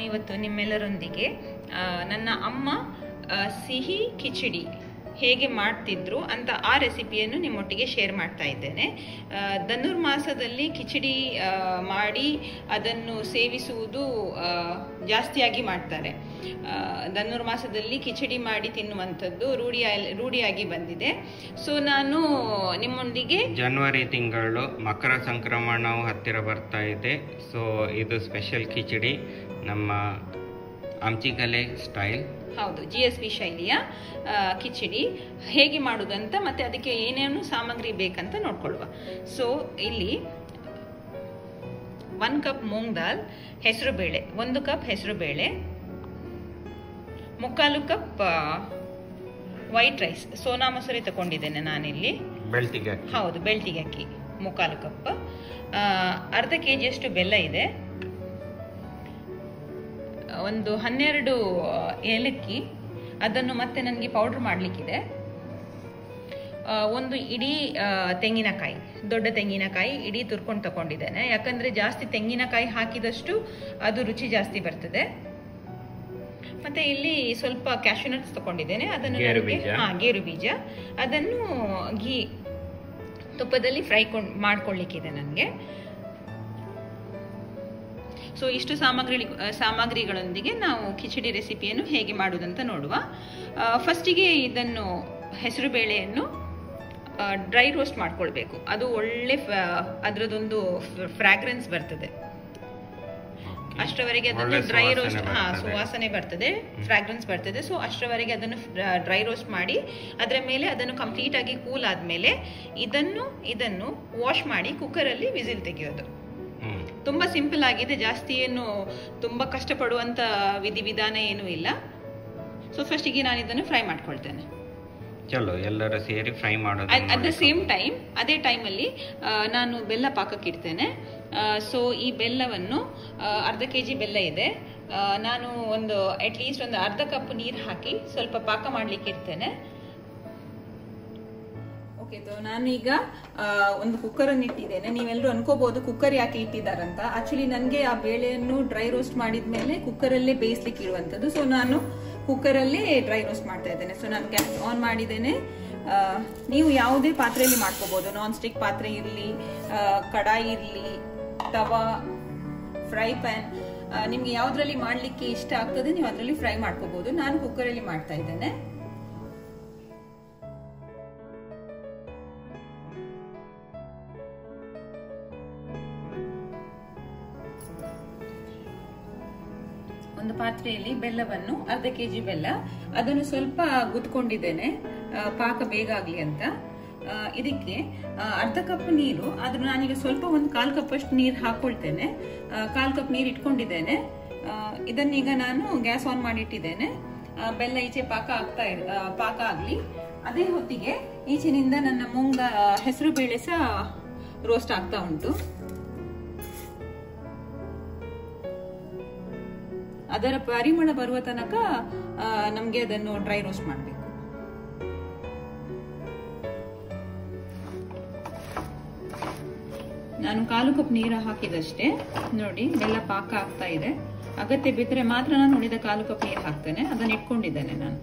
ಇವತ್ತು ನಿಮ್ಮೆಲ್ಲರೊಂದಿಗೆ ಆ, ನನ್ನ ಅಮ್ಮ ಆ, ಸಿಹಿ ಕಿಚಡಿ ಹೇಗೆ ಮಾಡ್ತಿದ್ರು ಅಂತ ಆ ರೆಸಿಪಿಯನ್ನು ನಿಮ್ಮೊಟ್ಟಿಗೆ ಶೇರ್ ಮಾಡ್ತಾ ಇದ್ದೇನೆ ಆ, ಧನುರ್ಮಾಸದಲ್ಲಿ ಕಿಚಡಿ ಆ, ಮಾಡಿ ಅದನ್ನು ಸೇವಿಸುವುದು ಆ, ಜಾಸ್ತಿಯಾಗಿ ಮಾಡ್ತಾರೆ ಆ, ಧನುರ್ಮಾಸದಲ್ಲಿ ಕಿಚಡಿ ಮಾಡಿ ತಿನ್ನುವಂಥದ್ದು ರೂಢಿಯ ರೂಢಿಯಾಗಿ ಬಂದಿದೆ ಸೊ ನಾನು ನಿಮ್ಮೊಂದಿಗೆ ಜನವರಿ ತಿಂಗಳು ಮಕರ ಸಂಕ್ರಮಣವು ಹತ್ತಿರ ಬರ್ತಾ ಇದೆ ಸೊ ಇದು ಸ್ಪೆಷಲ್ ಕಿಚಡಿ ನಮ್ಮ ಆಮ್ಚಿಕಲೆ ಸ್ಟೈಲ್ ಹೌದು ಜಿ ಎಸ್ ಬಿ ಶೈಲಿಯ ಆ, ಕಿಚಡಿ ಹೇಗೆ ಮಾಡುವುದಂತ ಮತ್ತೆ ಅದಕ್ಕೆ ಏನೇನು ಸಾಮಗ್ರಿ ಬೇಕಂತ ನೋಡ್ಕೊಳ್ಳುವ ಸೊ ಇಲ್ಲಿ ಒನ್ ಕಪ್ ಮೂಂಗ್ ದಾಲ್ ಹೆಸರು ಬೇಳೆ ಒಂದು ಕಪ್ ಹೆಸರು ಬೇಳೆ ಮುಕ್ಕಾಲು cup white rice sona masoori ತಗೊಂಡಿದ್ದೇನೆ ನಾನಿಲ್ಲಿ ಬೆಳ್ತಿಗೆ ಹೌದು ಬೆಳ್ತಿಗೆ ಅಕ್ಕಿ ಮುಕ್ಕಾಲು ಕಪ್ ಆ, ಅರ್ಧ ಕೆ ಜಿಯಷ್ಟು ಬೆಲ್ಲ ಇದೆ ಒಂದು ಹನ್ನೆರಡು ಆ, ಏಲಕ್ಕಿ ಅದನ್ನು ಮತ್ತೆ ನನಗೆ ಪೌಡರ್ ಮಾಡಲಿಕ್ಕಿದೆ ಆ, ಒಂದು ಇಡೀ ಆ, ತೆಂಗಿನಕಾಯಿ ದೊಡ್ಡ ತೆಂಗಿನಕಾಯಿ ಇಡೀ ತುರ್ಕೊಂಡು ತಗೊಂಡಿದ್ದೇನೆ ಯಾಕಂದ್ರೆ ಜಾಸ್ತಿ ತೆಂಗಿನಕಾಯಿ ಹಾಕಿದಷ್ಟು ಅದು ರುಚಿ ಜಾಸ್ತಿ ಬರ್ತದೆ ಮತ್ತೆ ಇಲ್ಲಿ ಸ್ವಲ್ಪ ಕ್ಯಾಶ್ಯೂ ನಟ್ಸ್ ತಗೊಂಡಿದ್ದೇನೆ ಅದನ್ನು ಗೇರು ನನಗೆ- ಬೀಜ. ಹಾ ಗೇರು ಬೀಜ ಅದನ್ನು ಘೀ ತುಪ್ಪದಲ್ಲಿ ಫ್ರೈ ಕೊಂಡ್ ಮಾಡ್ಕೊಳ್ಳಿಕ್ಕಿದೆ ನನಗೆ ಸೊ ಇಷ್ಟು ಸಾಮಗ್ರಿ ಸಾಮಗ್ರಿಗಳೊಂದಿಗೆ ನಾವು ಕಿಚಡಿ ರೆಸಿಪಿಯನ್ನು ಹೇಗೆ ಮಾಡುವುದಂತ ನೋಡುವ ಫಸ್ಟಿಗೆ ಇದನ್ನು ಹೆಸರು ಬೇಳೆಯನ್ನು ಡ್ರೈ ರೋಸ್ಟ್ ಮಾಡ್ಕೊಳ್ಬೇಕು ಅದು ಒಳ್ಳೆ ಅದರದೊಂದು ಫ್ರಾಗ್ರೆನ್ಸ್ ಬರ್ತದೆ ಅಷ್ಟರವರೆಗೆ ಅದನ್ನು ಒಳ್ಳೆ ಡ್ರೈ ಸುವಾಸನೆ ರೋಸ್ಟ್ ಹಾ ಬರ್ತದೆ. ಸುವಾಸನೆ ಬರ್ತದೆ ಫ್ರಾಗ್ರೆನ್ಸ್ ಬರ್ತದೆ ಸೊ ಅಷ್ಟರವರೆಗೆ ಅದನ್ನು ಡ್ರೈ ರೋಸ್ಟ್ ಮಾಡಿ ಅದರ ಮೇಲೆ ಅದನ್ನು ಕಂಪ್ಲೀಟ್ ಆಗಿ ಕೂಲ್ ಆದ್ಮೇಲೆ ಇದನ್ನು ಇದನ್ನು ವಾಶ್ ಮಾಡಿ ಕುಕ್ಕರಲ್ಲಿ ವಿಸಿಲ್ ತೆಗೆಯೋದು ಹ್ಮ್ ತುಂಬಾ ಸಿಂಪಲ್ ಆಗಿದೆ ಜಾಸ್ತಿ ಏನು ತುಂಬಾ ಕಷ್ಟಪಡುವಂತ ವಿಧಿವಿಧಾನ ಏನೂ ಇಲ್ಲ ಸೊ ಫಸ್ಟಿಗೆ ನಾನು ಇದನ್ನು ಫ್ರೈ ಮಾಡ್ಕೊಳ್ತೇನೆ ಚಲೋ ಎಲ್ಲರೂ ಸೇರಿ ಫ್ರೈ ಮಾಡೋದು ಅಟ್ ದ ಸೇಮ್ ಟೈಮ್ ಅದೇ ಟೈಮಲ್ಲಿ ನಾನು ಬೆಲ್ಲ ಪಾಕಕ್ಕೆ ಇಡ್ತೇನೆ ಸೊ ಈ ಬೆಲ್ಲವನ್ನು ಆ, ಅರ್ಧ ಕೆ ಜಿ ಬೆಲ್ಲ ಇದೆ ಆ, ನಾನು ಒಂದು ಅಟ್ಲೀಸ್ಟ್ ಒಂದು ಅರ್ಧ ಕಪ್ ನೀರು ಹಾಕಿ ಸ್ವಲ್ಪ ಪಾಕ ಮಾಡ್ಲಿಕ್ಕೆ ಇಡ್ತೇನೆ ಓಕೆ ನಾನು ಈಗ ಆ, ಒಂದು ಕುಕ್ಕರ್ ಅನ್ನು ಇಟ್ಟಿದ್ದೇನೆ ನೀವೆಲ್ಲರೂ ಅನ್ಕೋಬಹುದು ಕುಕ್ಕರ್ ಯಾಕೆ ಇಟ್ಟಿದ್ದಾರಂತ ಆಕ್ಚುಲಿ ನನಗೆ ಆ ಬೇಳೆಯನ್ನು ಡ್ರೈ ರೋಸ್ಟ್ ಮಾಡಿದ್ಮೇಲೆ ಕುಕ್ಕರಲ್ಲೇ ಬೇಯಿಸ್ಲಿಕ್ಕೆ ಇರುವಂತದ್ದು ಸೊ ನಾನು ಕುಕ್ಕರಲ್ಲೇ ಡ್ರೈ ರೋಸ್ಟ್ ಮಾಡ್ತಾ ಇದ್ದೇನೆ ಸೊ ನಾನು ಗ್ಯಾಸ್ ಆನ್ ಮಾಡಿದ್ದೇನೆ ಆ, ನೀವು ಯಾವುದೇ ಪಾತ್ರೆಯಲ್ಲಿ ಮಾಡ್ಕೋಬಹುದು ನಾನ್ ಸ್ಟಿಕ್ ಪಾತ್ರೆ ಇರಲಿ ಕಡಾಯಿ ಇರಲಿ ತವಾ ಫ್ರೈ ಪ್ಯಾನ್ ನಿಮ್ಗೆ ಯಾವ್ದ್ರಲ್ಲಿ ಮಾಡ್ಲಿಕ್ಕೆ ಇಷ್ಟ ಆಗ್ತದೆ ನೀವು ಅದರಲ್ಲಿ ಫ್ರೈ ಮಾಡ್ಕೋಬಹುದು ನಾನು ಕುಕ್ಕರಲ್ಲಿ ಮಾಡ್ತಾ ಇದ್ದೇನೆ ಒಂದು ಪಾತ್ರೆಯಲ್ಲಿ ಬೆಲ್ಲವನ್ನು ಅರ್ಧ ಕೆಜಿ ಬೆಲ್ಲ ಅದನ್ನು ಸ್ವಲ್ಪ ಗುದ್ಕೊಂಡಿದ್ದೇನೆ ಆ, ಪಾಕ ಬೇಗ ಆಗ್ಲಿ ಅಂತ ಆ, ಇದಕ್ಕೆ ಆ, ಅರ್ಧ ಕಪ್ ನೀರು ಆದ್ರೂ ನಾನೀಗ ಸ್ವಲ್ಪ ಒಂದು ಕಾಲ್ ಕಪ್ ಅಷ್ಟು ನೀರು ಹಾಕೊಳ್ತೇನೆ ಆ, ಕಾಲ್ ಕಪ್ ನೀರು ಇಟ್ಕೊಂಡಿದ್ದೇನೆ ಆ, ಇದನ್ನೀಗ ನಾನು ಗ್ಯಾಸ್ ಆನ್ ಮಾಡಿಟ್ಟಿದ್ದೇನೆ ಆ, ಬೆಲ್ಲ ಈಚೆ ಪಾಕ ಆಗ್ತಾ ಇರ್ ಆ, ಪಾಕ ಆಗ್ಲಿ ಅದೇ ಹೊತ್ತಿಗೆ ಈಚಿನಿಂದ ನನ್ನ ಮುಂಗ ಹೆಸರು ಬೇಳೆ ಸಹ ರೋಸ್ಟ್ ಆಗ್ತಾ ಉಂಟು ಅದರ ಪರಿಮಳ ಬರುವ ತನಕ ಆ, ನಮ್ಗೆ ಅದನ್ನು ಡ್ರೈ ರೋಸ್ಟ್ ಮಾಡಬೇಕು ನಾನು ಕಾಲು ಕಪ್ ನೀರು ಹಾಕಿದಷ್ಟೇ ನೋಡಿ ಬೆಲ್ಲ ಪಾಕ ಆಗ್ತಾ ಇದೆ ಅಗತ್ಯ ಬಿದ್ದರೆ ಮಾತ್ರ ನಾನು ಉಳಿದ ಕಾಲು ಕಪ್ ನೀರು ಹಾಕ್ತೇನೆ ಅದನ್ನ ಇಟ್ಕೊಂಡಿದ್ದೇನೆ ನಾನು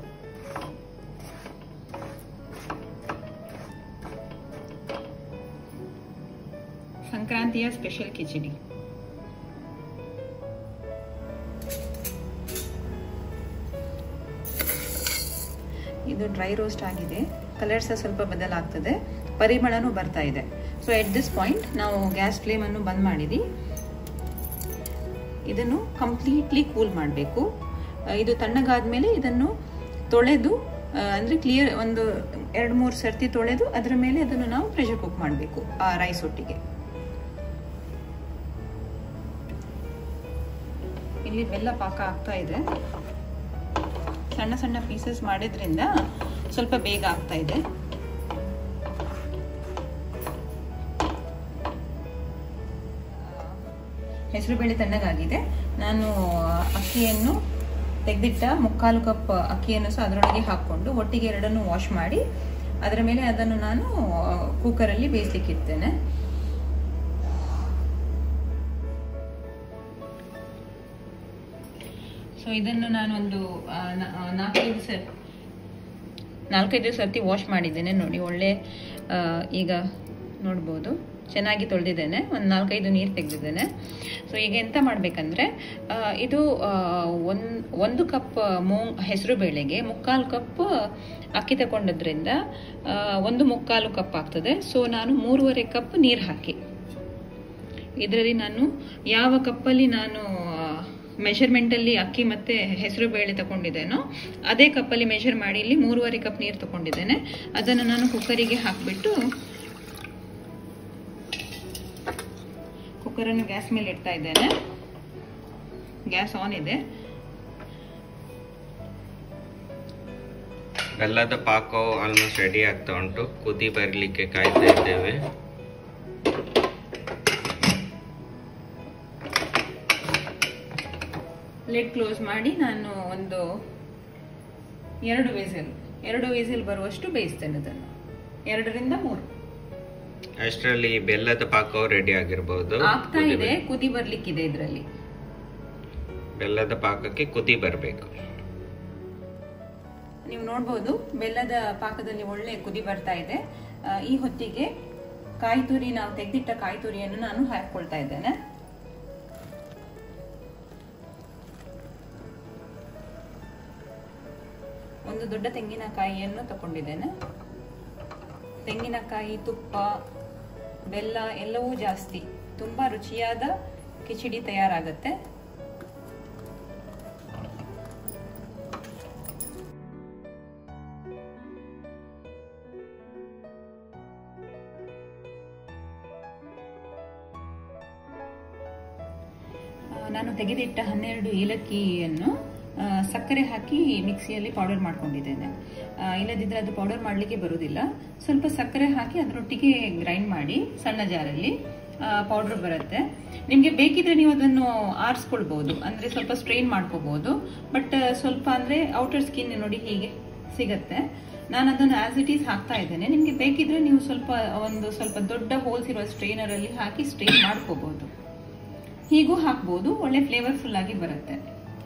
ಸಂಕ್ರಾಂತಿಯ ಸ್ಪೆಷಲ್ ಕಿಚಡಿ ಇದು ಡ್ರೈ ರೋಸ್ಟ್ ಆಗಿದೆ ಕಲರ್ ಸಹ ಸ್ವಲ್ಪ ಬದಲಾಗ್ತದೆ ಪರಿಮಳನೂ ಬರ್ತಾ ಇದೆ ಸೊ ಎಟ್ ದಿಸ್ ಪಾಯಿಂಟ್ ನಾವು ಗ್ಯಾಸ್ ಫ್ಲೇಮನ್ನು ಬಂದ್ ಮಾಡಿದಿ ಇದನ್ನು ಕಂಪ್ಲೀಟ್ಲಿ ಕೂಲ್ ಮಾಡಬೇಕು ಇದು ತಣ್ಣಗಾದ್ಮೇಲೆ ಇದನ್ನು ತೊಳೆದು ಆ, ಅಂದ್ರೆ ಕ್ಲಿಯರ್ ಒಂದು ಎರಡು ಮೂರು ಸರ್ತಿ ತೊಳೆದು ಅದರ ಮೇಲೆ ಅದನ್ನು ನಾವು ಪ್ರೆಷರ್ ಕುಕ್ ಮಾಡಬೇಕು ಆ ರೈಸ್ ಒಟ್ಟಿಗೆ ಇಲ್ಲಿ ಬೆಲ್ಲ ಪಾಕ ಆಗ್ತಾ ಇದೆ ಸಣ್ಣ ಸಣ್ಣ ಪೀಸಸ್ ಮಾಡಿದ್ರಿಂದ ಸ್ವಲ್ಪ ಬೇಗ ಆಗ್ತಾ ಇದೆ ಹೆಸರುಬೇಳೆ ತಣ್ಣಗಾಗಿದೆ ನಾನು ಅಕ್ಕಿಯನ್ನು ತೆಗೆದಿಟ್ಟ ಮುಕ್ಕಾಲು ಕಪ್ ಅಕ್ಕಿಯನ್ನು ಸಹ ಅದರೊಳಗೆ ಹಾಕ್ಕೊಂಡು ಒಟ್ಟಿಗೆ ಎರಡನ್ನು ವಾಶ್ ಮಾಡಿ ಅದರ ಮೇಲೆ ಅದನ್ನು ನಾನು ಕುಕ್ಕರಲ್ಲಿ ಬೇಯಿಸ್ಲಿಕ್ಕೆ ಇಡ್ತೇನೆ ಸೊ ಇದನ್ನು ನಾನೊಂದು ಆ, ನ- ಆ, ನಾಲ್ಕೈದು ಸರ್ ನಾಲ್ಕೈದು ಸರ್ತಿ ವಾಶ್ ಮಾಡಿದ್ದೇನೆ ನೋಡಿ ಒಳ್ಳೆ ಆ, ಈಗ ನೋಡ್ಬೋದು ಚೆನ್ನಾಗಿ ತೊಳೆದಿದ್ದೇನೆ ಒಂದು ನಾಲ್ಕೈದು ನೀರು ತೆಗೆದಿದ್ದೇನೆ ಸೊ ಈಗ ಎಂತ ಮಾಡಬೇಕಂದ್ರೆ ಇದು ಒಂದು ಒಂದು ಕಪ್ ಮೂಂಗ್ ಹೆಸರು ಬೇಳೆಗೆ ಮುಕ್ಕಾಲು ಕಪ್ ಅಕ್ಕಿ ತಗೊಂಡದ್ರಿಂದ ಆ, ಒಂದು ಮುಕ್ಕಾಲು ಕಪ್ ಆಗ್ತದೆ ಸೊ ನಾನು ಮೂರುವರೆ ಕಪ್ ನೀರು ಹಾಕಿ ಇದರಲ್ಲಿ ನಾನು ಯಾವ ಕಪ್ಪಲ್ಲಿ ನಾನು ಮೆಷರ್ಮೆಂಟಲ್ಲಿ ಅಕ್ಕಿ ಮತ್ತು ಹೆಸರು ಬೇಳೆ ತಗೊಂಡಿದ್ದೇನೋ ಅದೇ ಕಪ್ಪಲ್ಲಿ ಮೆಷರ್ ಮಾಡಿ ಇಲ್ಲಿ ಮೂರುವರೆ ಕಪ್ ನೀರು ತಗೊಂಡಿದ್ದೇನೆ ಅದನ್ನು ನಾನು ಕುಕ್ಕರಿಗೆ ಹಾಕಿಬಿಟ್ಟು ಕುಕ್ಕರನ್ನು ಗ್ಯಾಸ್ ಮೇಲೆ ಇಡ್ತಾ ಇದ್ದೇನೆ ಗ್ಯಾಸ್ ಆನ್ ಇದೆ ಬೆಲ್ಲದ ಪಾಕವು ಆಲ್ಮೋಸ್ಟ್ ರೆಡಿ ಆಗ್ತಾ ಉಂಟು ಕುದಿ ಬರಲಿಕ್ಕೆ ಕಾಯ್ತಾ ಇದ್ದೇವೆ ಲೆಡ್ ಕ್ಲೋಸ್ ಮಾಡಿ ನಾನು ಒಂದು ಎರಡು ವಿಸಿಲ್ ಎರಡು ವಿಸಿಲ್ ಬರುವಷ್ಟು ಬೇಯಿಸ್ತೇನೆ ಅದನ್ನು ಎರಡರಿಂದ ಮೂರು ಅಷ್ಟರಲ್ಲಿ ಬೆಲ್ಲದ ಪಾಕವು ರೆಡಿ ಆಗಿರಬಹುದು ಆಗ್ತಾ ಇದೆ ಕುದಿ ಬರ್ಲಿಕ್ಕಿದೆ ಇದರಲ್ಲಿ ಬೆಲ್ಲದ ಪಾಕಕ್ಕೆ ಕುದಿ ಬರಬೇಕು ನೀವು ನೋಡ್ಬೋದು ಬೆಲ್ಲದ ಪಾಕದಲ್ಲಿ ಒಳ್ಳೆ ಕುದಿ ಬರ್ತಾ ಇದೆ ಆ, ಈ ಹೊತ್ತಿಗೆ ಕಾಯಿ ತುರಿ ನಾವು ತೆಗೆದಿಟ್ಟ ಕಾಯಿ ತುರಿಯನ್ನು ನಾನು ಹಾಕೊಳ್ತಾ ಇದ್ದೇನೆ ಒಂದು ದೊಡ್ಡ ತೆಂಗಿನಕಾಯಿಯನ್ನು ತಗೊಂಡಿದ್ದೇನೆ ತೆಂಗಿನಕಾಯಿ ತುಪ್ಪ ಬೆಲ್ಲ ಎಲ್ಲವೂ ಜಾಸ್ತಿ ತುಂಬಾ ರುಚಿಯಾದ ಕಿಚಡಿ ತಯಾರಾಗತ್ತೆ ಆ, ನಾನು ತೆಗೆದಿಟ್ಟ ಹನ್ನೆರಡು ಏಲಕ್ಕಿಯನ್ನು ಆ, ಸಕ್ಕರೆ ಹಾಕಿ ಮಿಕ್ಸಿಯಲ್ಲಿ ಪೌಡರ್ ಮಾಡ್ಕೊಂಡಿದ್ದೇನೆ ಆ, ಇಲ್ಲದಿದ್ದರೆ ಅದು ಪೌಡರ್ ಮಾಡಲಿಕ್ಕೆ ಬರುವುದಿಲ್ಲ ಸ್ವಲ್ಪ ಸಕ್ಕರೆ ಹಾಕಿ ಅದರೊಟ್ಟಿಗೆ ಗ್ರೈಂಡ್ ಮಾಡಿ ಸಣ್ಣ ಜಾರಲ್ಲಿ ಪೌಡರ್ ಬರುತ್ತೆ ನಿಮಗೆ ಬೇಕಿದ್ರೆ ನೀವು ಅದನ್ನು ಆರಿಸ್ಕೊಳ್ಬಹುದು ಅಂದರೆ ಸ್ವಲ್ಪ ಸ್ಟ್ರೈನ್ ಮಾಡ್ಕೋಬಹುದು ಬಟ್ ಸ್ವಲ್ಪ ಅಂದರೆ ಔಟರ್ ಸ್ಕಿನ್ ನೋಡಿ ಹೀಗೆ ಸಿಗತ್ತೆ ನಾನು ಅದನ್ನು ಆಸ್ ಇಟ್ ಈಸ್ ಹಾಕ್ತಾ ಇದ್ದೇನೆ ನಿಮಗೆ ಬೇಕಿದ್ರೆ ನೀವು ಸ್ವಲ್ಪ ಒಂದು ಸ್ವಲ್ಪ ದೊಡ್ಡ ಹೋಲ್ಸ್ ಇರುವ ಸ್ಟ್ರೈನರಲ್ಲಿ ಹಾಕಿ ಸ್ಟ್ರೈನ್ ಮಾಡ್ಕೋಬಹುದು ಹೀಗೂ ಹಾಕ್ಬೋದು ಒಳ್ಳೆ ಫ್ಲೇವರ್ಫುಲ್ ಆಗಿ ಬರುತ್ತೆ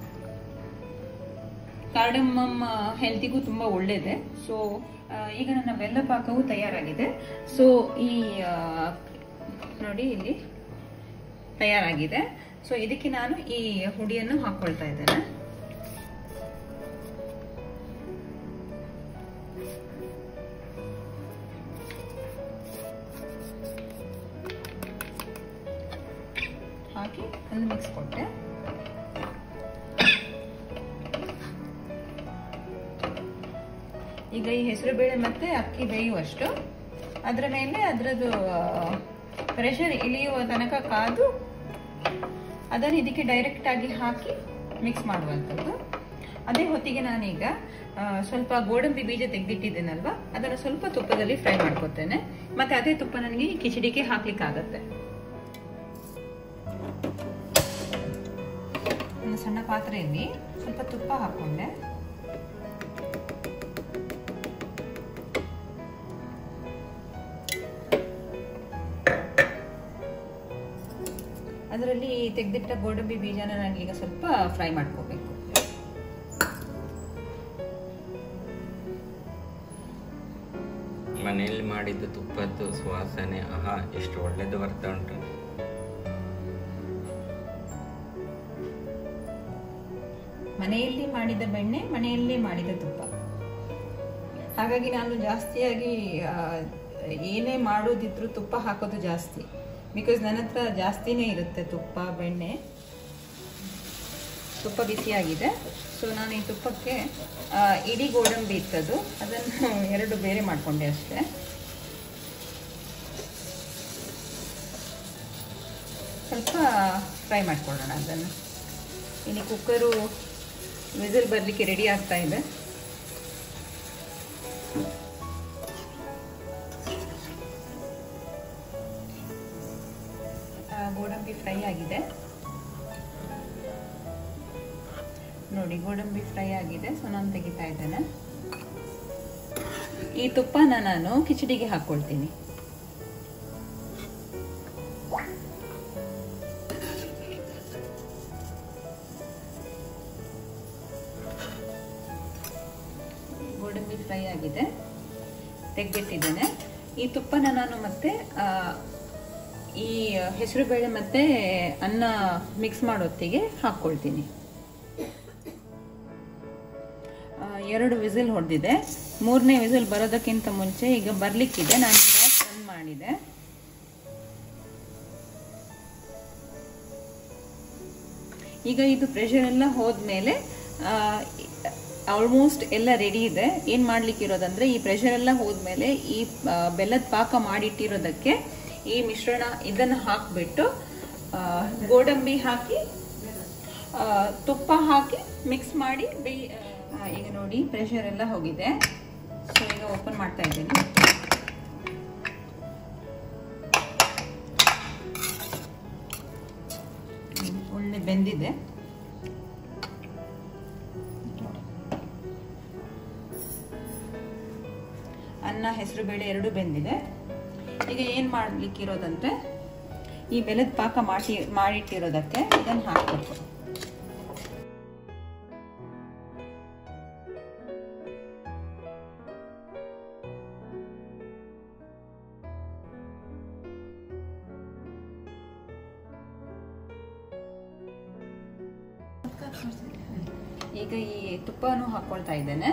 ಕಾರ್ಡಮಮ್ ಹೆಲ್ತಿಗೂ ತುಂಬ ಒಳ್ಳೇದೆ ಸೊ ಈಗ ನನ್ನ ಬೆಲ್ಲ ಪಾಕವು ತಯಾರಾಗಿದೆ ಸೊ ಈ ಆ, ನೋಡಿ ಇಲ್ಲಿ ತಯಾರಾಗಿದೆ ಸೊ ಇದಕ್ಕೆ ನಾನು ಈ ಹುಡಿಯನ್ನು ಹಾಕೊಳ್ತಾ ಇದ್ದೇನೆ ಹಾಕಿ ಒಂದು ಮಿಕ್ಸ್ ಕೊಟ್ಟೆ ಈಗ ಈ ಹೆಸರುಬೇಳೆ ಮತ್ತೆ ಅಕ್ಕಿ ಬೇಯುವಷ್ಟು ಅದರ ಮೇಲೆ ಅದರದ್ದು ಪ್ರೆಷರ್ ಇಳಿಯುವ ತನಕ ಕಾದು ಅದನ್ನು ಇದಕ್ಕೆ ಡೈರೆಕ್ಟ್ ಆಗಿ ಹಾಕಿ ಮಿಕ್ಸ್ ಮಾಡುವಂಥದ್ದು ಅದೇ ಹೊತ್ತಿಗೆ ನಾನೀಗ ಆ, ಸ್ವಲ್ಪ ಗೋಡಂಬಿ ಬೀಜ ತೆಗೆದಿಟ್ಟಿದ್ದೇನಲ್ವಾ ಅದನ್ನು ಸ್ವಲ್ಪ ತುಪ್ಪದಲ್ಲಿ ಫ್ರೈ ಮಾಡ್ಕೊತೇನೆ ಮತ್ತೆ ಅದೇ ತುಪ್ಪ ನನಗೆ ಈ ಕಿಚಡಿಗೆ ಹಾಕ್ಲಿಕ್ಕಾಗತ್ತೆ ಒಂದು ಸಣ್ಣ ಪಾತ್ರೆಯಲ್ಲಿ ಸ್ವಲ್ಪ ತುಪ್ಪ ಹಾಕೊಂಡೆ ಅದರಲ್ಲಿ ತೆಗೆದಿಟ್ಟ ಗೋಡಂಬಿ ಬೀಜನ ನಾನೀಗ ಸ್ವಲ್ಪ ಫ್ರೈ ಮಾಡ್ಕೋಬೇಕು ಮನೆಯಲ್ಲಿ ಮಾಡಿದ ತುಪ್ಪದ್ದು ಸುವಾಸನೆ ಆಹಾ ಎಷ್ಟು ಒಳ್ಳೇದು ಬರ್ತಾ ಉಂಟು ಮನೆಯಲ್ಲಿ ಮಾಡಿದ ಬೆಣ್ಣೆ ಮನೆಯಲ್ಲೇ ಮಾಡಿದ ತುಪ್ಪ ಹಾಗಾಗಿ ನಾನು ಜಾಸ್ತಿಯಾಗಿ ಆ, ಏನೇ ಮಾಡೋದಿದ್ರು ತುಪ್ಪ ಹಾಕೋದು ಜಾಸ್ತಿ ಬಿಕಾಸ್ ನನ್ನ ಹತ್ರ ಜಾಸ್ತಿನೇ ಇರುತ್ತೆ ತುಪ್ಪ ಬೆಣ್ಣೆ ತುಪ್ಪ ಬಿಸಿಯಾಗಿದೆ ಸೊ ನಾನು ಈ ತುಪ್ಪಕ್ಕೆ ಆ, ಇಡೀ ಗೋಡಂಬಿ ಇತ್ತದು ಅದನ್ನು ಎರಡು ಬೇರೆ ಮಾಡಿಕೊಂಡೆ ಅಷ್ಟೇ ಸ್ವಲ್ಪ ಫ್ರೈ ಮಾಡ್ಕೊಳ್ಳೋಣ ಅದನ್ನು ಇಲ್ಲಿ ಕುಕ್ಕರು ವಿಸಿಲ್ ಬರಲಿಕ್ಕೆ ರೆಡಿ ಆಗ್ತಾ ಇದೆ ಆ, ಗೋಡಂಬಿ ಫ್ರೈ ಆಗಿದೆ ನೋಡಿ ಗೋಡಂಬಿ ಫ್ರೈ ಆಗಿದೆ ಸೊ ನಾನು ತೆಗಿತಾ ಇದ್ದೇನೆ ಈ ತುಪ್ಪನ ನಾನು ಕಿಚಡಿಗೆ ಹಾಕ್ಕೊಳ್ತೀನಿ ಫ್ರೈ ಆಗಿದೆ ತೆಗೆದಿಟ್ಟಿದ್ದೇನೆ ಈ ತುಪ್ಪನ ನಾನು ಮತ್ತೆ ಆ, ಈ ಹೆಸರುಬೇಳೆ ಮತ್ತೆ ಅನ್ನ ಮಿಕ್ಸ್ ಮಾಡೋತ್ತಿಗೆ ಹಾಕ್ಕೊಳ್ತೀನಿ ಆ, ಎರಡು ವಿಸಿಲ್ ಹೊಡೆದಿದೆ ಮೂರನೇ ವಿಸಿಲ್ ಬರೋದಕ್ಕಿಂತ ಮುಂಚೆ ಈಗ ಬರ್ಲಿಕ್ಕಿದೆ ನಾನು ಗ್ಯಾಸ್ ಬಂದ್ ಮಾಡಿದೆ ಈಗ ಇದು ಪ್ರೆಷರ್ ಎಲ್ಲ ಹೋದ್ಮೇಲೆ ಆಲ್ಮೋಸ್ಟ್ ಎಲ್ಲ ರೆಡಿ ಇದೆ ಏನು ಮಾಡ್ಲಿಕ್ಕೆ ಇರೋದಂದ್ರೆ ಈ ಪ್ರೆಷರ್ ಎಲ್ಲ ಹೋದ್ಮೇಲೆ ಈ ಆ, ಬೆಲ್ಲದ ಪಾಕ ಮಾಡಿಟ್ಟಿರೋದಕ್ಕೆ ಈ ಮಿಶ್ರಣ ಇದನ್ನು ಹಾಕಿಬಿಟ್ಟು ಗೋಡಂಬಿ ಹಾಕಿ ಆ, ತುಪ್ಪ ಹಾಕಿ ಮಿಕ್ಸ್ ಮಾಡಿ ಬೇಯ್ ಆ, ಈಗ ನೋಡಿ ಪ್ರೆಷರ್ ಎಲ್ಲ ಹೋಗಿದೆ ಸೊ ಈಗ ಓಪನ್ ಮಾಡ್ತಾ ಇದ್ದೀನಿ ಹ್ಮ್, ಒಳ್ಳೆ ಬೆಂದಿದೆ ಅನ್ನ ಹೆಸರು ಬೇಳೆ ಎರಡು ಬೆಂದಿದೆ ಈಗ ಏನು ಮಾಡ್ಲಿಕ್ಕಿರೋದಂತೆ ಈ ಬೆಲ್ಲದ ಪಾಕ ಮಾಡಿ ಮಾಡಿಟ್ಟಿರೋದಕ್ಕೆ ಇದನ್ನು ಹಾಕಬೇಕು ಈಗ ಈ ತುಪ್ಪವನ್ನು ಹಾಕೊಳ್ತಾ ಇದ್ದೇನೆ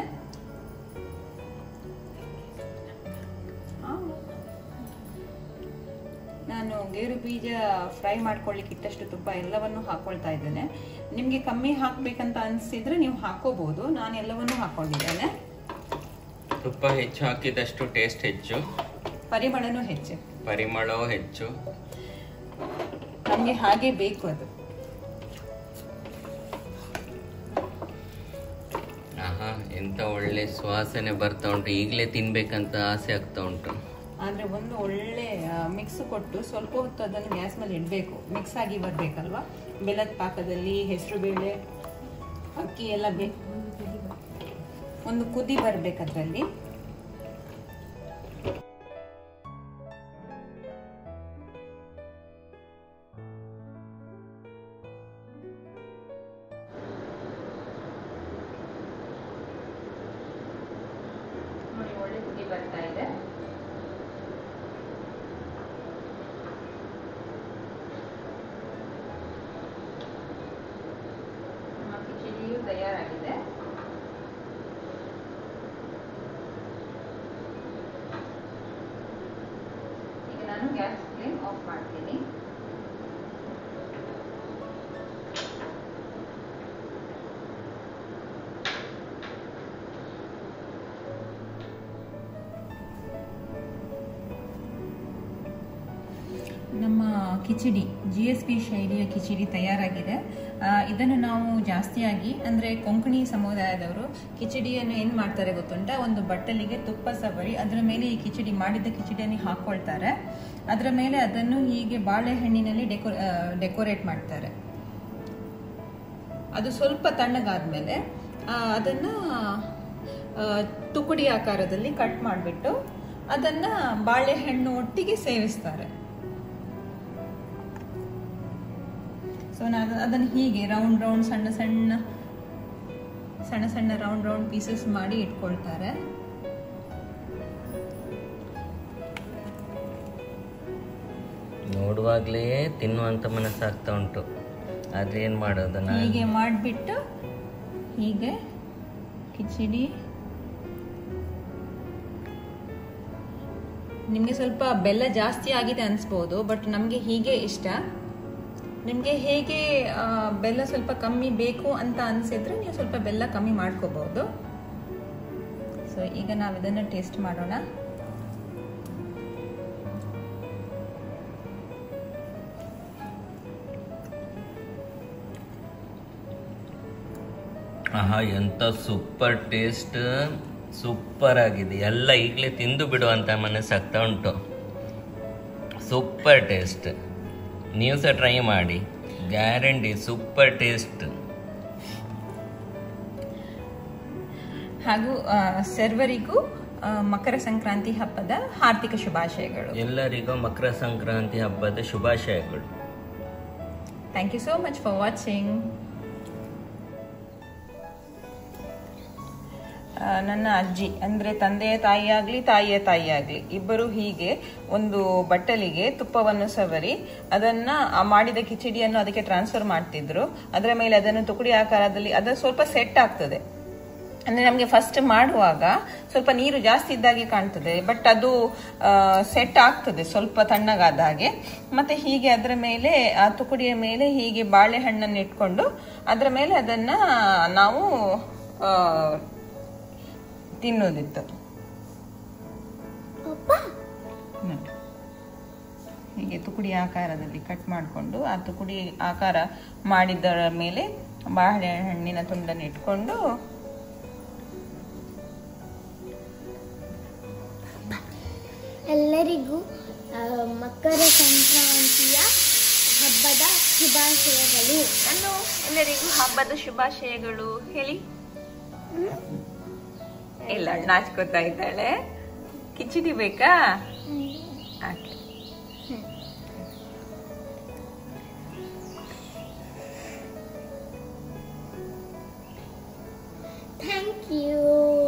ನಾನು ಗೇರು ಬೀಜ ಫ್ರೈ ಮಾಡ್ಕೊಳ್ಳಿಕ್ಕೆ ಇಟ್ಟಷ್ಟು ತುಪ್ಪ ಎಲ್ಲವನ್ನು ಹಾಕೊಳ್ತಾ ಇದ್ದೇನೆ ನಿಮಗೆ ಕಮ್ಮಿ ಹಾಕ್ಬೇಕಂತ ಅನಿಸಿದ್ರೆ ನೀವು ಹಾಕೋಬಹುದು ನಾನು ಎಲ್ಲವನ್ನು ಹಾಕೊಂಡಿದ್ದೇನೆ ತುಪ್ಪ ಹೆಚ್ಚು ಹಾಕಿದಷ್ಟು ಟೇಸ್ಟ್ ಹೆಚ್ಚು ಪರಿಮಳನೂ ಹೆಚ್ಚು ಪರಿಮಳವು ಹೆಚ್ಚು ನಮಗೆ ಹಾಗೆ ಬೇಕು ಅದು ಆಹಾ ಎಂತ ಒಳ್ಳೆ ಸುವಾಸನೆ ಬರ್ತಾ ಉಂಟು ಈಗಲೇ ತಿನ್ಬೇಕಂತ ಆಸೆ ಆಗ್ತಾ ಉಂಟು ಆದರೆ ಒಂದು ಒಳ್ಳೆ ಮಿಕ್ಸ್ ಕೊಟ್ಟು ಸ್ವಲ್ಪ ಹೊತ್ತು ಅದನ್ನು ಗ್ಯಾಸ್ ಮೇಲೆ ಇಡಬೇಕು ಮಿಕ್ಸ್ ಆಗಿ ಬರಬೇಕಲ್ವಾ ಬೆಲ್ಲದ ಪಾಕದಲ್ಲಿ ಹೆಸರು ಬೇಳೆ ಅಕ್ಕಿ ಎಲ್ಲ ಬೇಕು ಒಂದು ಕುದಿ ಬರ್ಬೇಕು ಅದರಲ್ಲಿ ನೋಡಿ ಒಳ್ಳೆ ಕುದಿ ಬರ್ತಾ ಇದೆ ನಮ್ಮ ಕಿಚಡಿಯು ತಯಾರಾಗಿದೆ ಈಗ ನಾನು ಗ್ಯಾಸ್ ಫ್ಲೇಮ್ ಆಫ್ ಮಾಡ್ತೀನಿ ನಮ್ಮ ಕಿಚಡಿ ಜಿ ಎಸ್ ಪಿ ಶೈಲಿಯ ಕಿಚಡಿ ತಯಾರಾಗಿದೆ ಆ, ಇದನ್ನು ನಾವು ಜಾಸ್ತಿಯಾಗಿ ಅಂದರೆ ಕೊಂಕಣಿ ಸಮುದಾಯದವರು ಕಿಚಡಿಯನ್ನು ಏನು ಮಾಡ್ತಾರೆ ಗೊತ್ತುಂಟಾ ಒಂದು ಬಟ್ಟಲಿಗೆ ತುಪ್ಪ ಸವರಿ ಅದರ ಮೇಲೆ ಈ ಕಿಚಡಿ ಮಾಡಿದ ಕಿಚಡಿಯನ್ನು ಹಾಕ್ಕೊಳ್ತಾರೆ ಅದರ ಮೇಲೆ ಅದನ್ನು ಹೀಗೆ ಬಾಳೆಹಣ್ಣಿನಲ್ಲಿ ಡೆಕೋ ಡೆಕೋರೇಟ್ ಮಾಡ್ತಾರೆ ಅದು ಸ್ವಲ್ಪ ತಣ್ಣಗಾದ್ಮೇಲೆ ಆ, ಅದನ್ನ ಆ, ತುಕಡಿ ಆಕಾರದಲ್ಲಿ ಕಟ್ ಮಾಡಿಬಿಟ್ಟು ಅದನ್ನ ಬಾಳೆಹಣ್ಣು ಒಟ್ಟಿಗೆ ಸೇವಿಸ್ತಾರೆ ಸೊ ನಾನು ಅದನ್ನು ಹೀಗೆ ರೌಂಡ್ ರೌಂಡ್ ಸಣ್ಣ ಸಣ್ಣ ಸಣ್ಣ ಸಣ್ಣ ರೌಂಡ್ ರೌಂಡ್ ಪೀಸಸ್ ಮಾಡಿ ಇಟ್ಕೊಳ್ತಾರೆ ನೋಡುವಾಗಲೇ ತಿನ್ನುವಂತ ಮನಸ್ಸಾಗ್ತಾ ಉಂಟು ಆದ್ರೆ ಏನ್ ಮಾಡೋದು ನಾನು ಹೀಗೆ ಮಾಡಿಬಿಟ್ಟು ಹೀಗೆ ಕಿಚಡಿ ನಿಮಗೆ ಸ್ವಲ್ಪ ಬೆಲ್ಲ ಜಾಸ್ತಿ ಆಗಿದೆ ಅನಿಸ್ಬೋದು ಬಟ್ ನಮಗೆ ಹೀಗೆ ಇಷ್ಟ ನಿಮಗೆ ಹೇಗೆ ಆ, ಬೆಲ್ಲ ಸ್ವಲ್ಪ ಕಮ್ಮಿ ಬೇಕು ಅಂತ ಅನಿಸಿದ್ರೆ ನೀವು ಸ್ವಲ್ಪ ಬೆಲ್ಲ ಕಮ್ಮಿ ಮಾಡ್ಕೋಬಹುದು ಸೊ ಈಗ ನಾವು ಇದನ್ನು ಟೇಸ್ಟ್ ಮಾಡೋಣ ಆಹಾ ಎಂತ ಸೂಪರ್ ಟೇಸ್ಟ್ ಸೂಪರ್ ಆಗಿದೆ ಎಲ್ಲ ಈಗಲೇ ತಿಂದು ಬಿಡುವಂತ ಮನಸ್ಸಾಗ್ತಾ ಉಂಟು ಸೂಪರ್ ಟೇಸ್ಟ್ ನೀವು ಸಹ ಟ್ರೈ ಮಾಡಿ ಗ್ಯಾರಂಟಿ ಸೂಪರ್ ಟೇಸ್ಟ್ ಹಾಗೂ ಆ, ಸರ್ವರಿಗೂ ಆ, ಮಕರ ಸಂಕ್ರಾಂತಿ ಹಬ್ಬದ ಹಾರ್ದಿಕ ಶುಭಾಶಯಗಳು ಎಲ್ಲರಿಗೂ ಮಕರ ಸಂಕ್ರಾಂತಿ ಹಬ್ಬದ ಶುಭಾಶಯಗಳು thank you so much for watching ಆ, ನನ್ನ ಅಜ್ಜಿ ಅಂದ್ರೆ ತಂದೆಯ ತಾಯಿ ಆಗ್ಲಿ ತಾಯಿಯ ತಾಯಿ ಆಗ್ಲಿ ಇಬ್ಬರು ಹೀಗೆ ಒಂದು ಬಟ್ಟಲಿಗೆ ತುಪ್ಪವನ್ನು ಸವರಿ ಅದನ್ನ ಆ ಮಾಡಿದ ಕಿಚಡಿಯನ್ನು ಅದಕ್ಕೆ ಟ್ರಾನ್ಸ್ಫರ್ ಮಾಡ್ತಿದ್ರು ಅದರ ಮೇಲೆ ಅದನ್ನು ತುಕಡಿ ಆಕಾರದಲ್ಲಿ ಅದು ಸ್ವಲ್ಪ ಸೆಟ್ ಆಗ್ತದೆ ಅಂದ್ರೆ ನಮಗೆ ಫಸ್ಟ್ ಮಾಡುವಾಗ ಸ್ವಲ್ಪ ನೀರು ಜಾಸ್ತಿ ಇದ್ದಾಗೆ ಕಾಣ್ತದೆ ಬಟ್ ಅದು ಸೆಟ್ ಆಗ್ತದೆ ಸ್ವಲ್ಪ ತಣ್ಣಗಾದ ಹಾಗೆ ಮತ್ತೆ ಹೀಗೆ ಅದರ ಮೇಲೆ ಆ ತುಕಡಿಯ ಮೇಲೆ ಹೀಗೆ ಬಾಳೆಹಣ್ಣನ್ನು ಇಟ್ಕೊಂಡು ಅದರ ಮೇಲೆ ಅದನ್ನ ನಾವು ಆ, ತಿನ್ನೋದಿತ್ತು ಹ್ಮ್. ಹೀಗೆ ತುಕಡಿ ಆಕಾರದಲ್ಲಿ ಕಟ್ ಮಾಡಿಕೊಂಡು ಆ ತುಕಡಿ ಆಕಾರ ಮಾಡಿದ್ದರ ಮೇಲೆ ಬಾಳೆಹಣ್ಣಿನ ತುಂಡನ್ನು ಇಟ್ಕೊಂಡು ಎಲ್ಲರಿಗೂ ಆ, ಮಕರ ಸಂಕ್ರಾಂತಿಯ ಹಬ್ಬದ ಶುಭಾಶಯಗಳು ನಾನು ಎಲ್ಲರಿಗೂ ಹಬ್ಬದ ಶುಭಾಶಯಗಳು ಹೇಳಿ ಇಲ್ಲ ನಾಚ್ಕೋತಾ ಇದ್ದಾಳೆ ಕಿಚಡಿ ಬೇಕಾ ಓಕೆ ಥ್ಯಾಂಕ್ ಯು